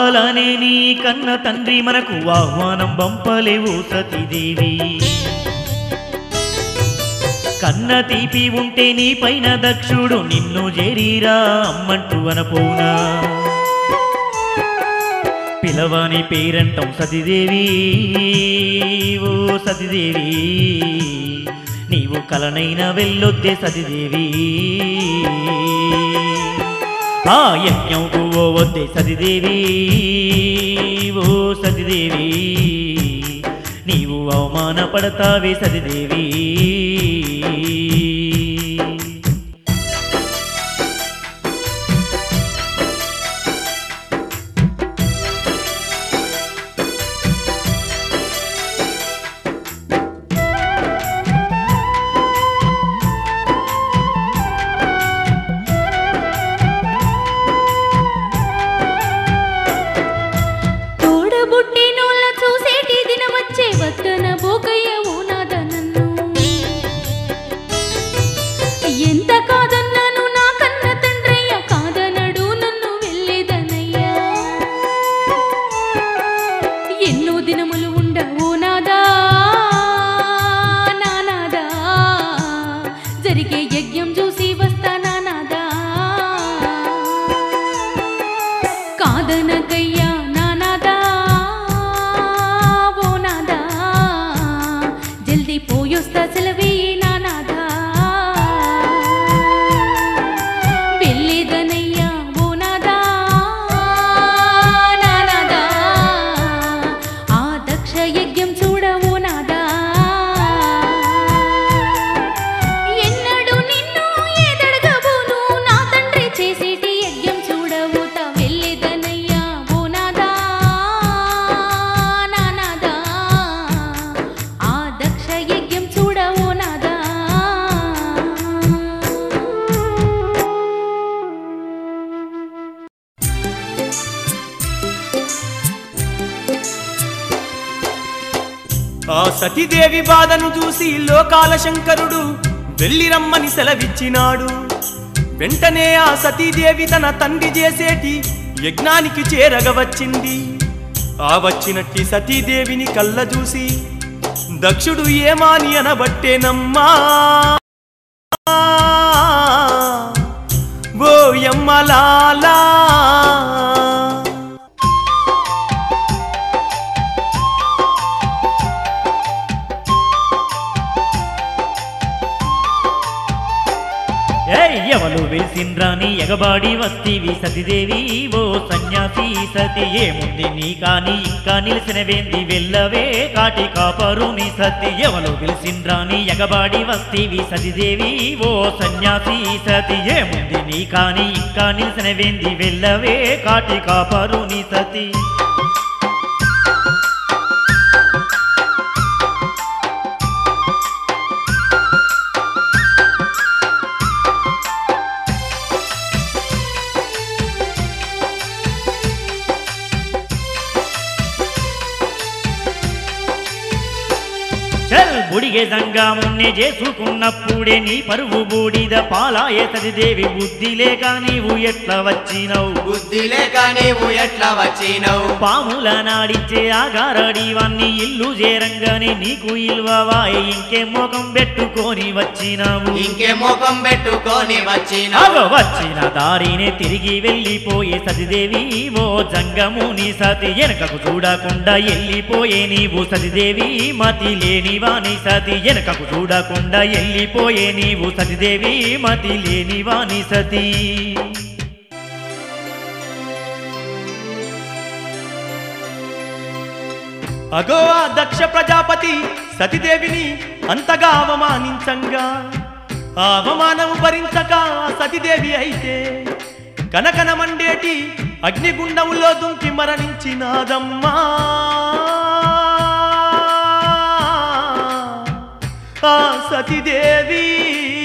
కావాలనే నీ కన్న తండ్రి మనకు ఆహ్వానం పంపలేవు సతీదేవి కన్న తీపి ఉంటే నీ పైన దక్షుడు నిన్ను చేరీరా అమ్మంటూ అనపోనా పిలవాని పేరంటం సతీదేవి ఓ సతీదేవి నీవు కలనైన వెళ్ళొద్దే సతీదేవి ఆ యజ్ఞంకు ఓ వద్దే సతీదేవి ఓ సతీదేవి నీవు అవమానపడతావే సతీదేవి తోడబుట్టినోళ్ళ చూసేటి దినమచ్చే వద్దన బోకయ్య ఊనాద నన్ను ఎంత కాదన్నాను నా కన్న తండ్రయ్య కాదనడు నన్ను వెళ్ళేదనయ్యా ఎన్నో దినములు ఉండ ఓనాదా నానాదా జరిగే యజ్ఞం చూసి వస్తా నానాదా కాదనకయ్యా నానాదా ఓ నాదా జల్దీ పోయొస్తా సెలవే నానాదా వెళ్ళేదనయ్యా ఓ నాదా నానాదా ఆ దక్ష యజ్ఞం చూడ ఓ నాదా ఎన్నడు నిన్ను ఎదడగబోను నా తండ్రి చేసేటి యజ్ఞం చూడవుత వెళ్ళేదనయ్యా ఓ నాదా నానాదా ఆ దక్ష యజ్ఞం చూడ ఓ నాదా ఆ సతీదేవి బాధను చూసి లోకాల శంకరుడు వెళ్ళి రమ్మని సెలవిచ్చినాడు వెంటనే ఆ సతీదేవి తన తండ్రి చేసేటి యజ్ఞానికి చేరగ వచ్చింది ఆ వచ్చినట్టి సతీదేవిని కళ్ళ చూసి దక్షుడు ఏమాని అనబట్టేనమ్మా ఓ యమ్మలాలా ఏయ్ ఎవలు వెలిసిండ్రాని ఎగబాడి వస్తీవి సతిదేవి ఓ సన్యాసి సతి ఏముంది నీ కాని ఇంకా నిలిసినవేంది వెళ్ళవే కాటి కాపరుని సతి ఎవలు వెలిసిండ్రాని ఎగబాడి వస్తీవి సతిదేవి ఓ సన్యాసి సతి ఏముంది నీ కాని ఇంకా నిలిసినవేంది వెళ్ళవే కాటి కాపరుని సతి చల్ బుడిగే సంగమున్నే చేసుకున్నప్పుడే నీ పరువు బూడిద పాలాయే సతిదేవి బుద్ధి లేక నీవు ఎట్లా వచ్చినవు బుద్ధి లేక నీవు ఎట్లా వచ్చినవు పాముల నాడిచ్చే ఆగారడివన్నీ ఇల్లు చేరంగానే నీకు ఇల్వవాయే ఇంకే ముఖం పెట్టుకొని వచ్చినావు ఇంకే ముఖం పెట్టుకొని వచ్చినవు అగో వచ్చిన దారినే తిరిగి వెళ్ళిపోయే సతిదేవి ఓ జంగముని సతి వెనకకు చూడకుండా వెళ్ళిపోయే నీవు సతిదేవి మతి లేనివాని సతి వెనకకు చూడకుండా వెళ్ళిపోయే నీవు సతిదేవి మతి లేనివాని సతి అగో ఆ దక్ష ప్రజాపతి సతిదేవిని అంతగా అవమానించంగా ఆ అవమానము భరించక ఆ సతిదేవి అయితే కనకన మండేటి అగ్నిగుండములో దుంకి మరణించినాదమ్మా ఆ సతిదేవి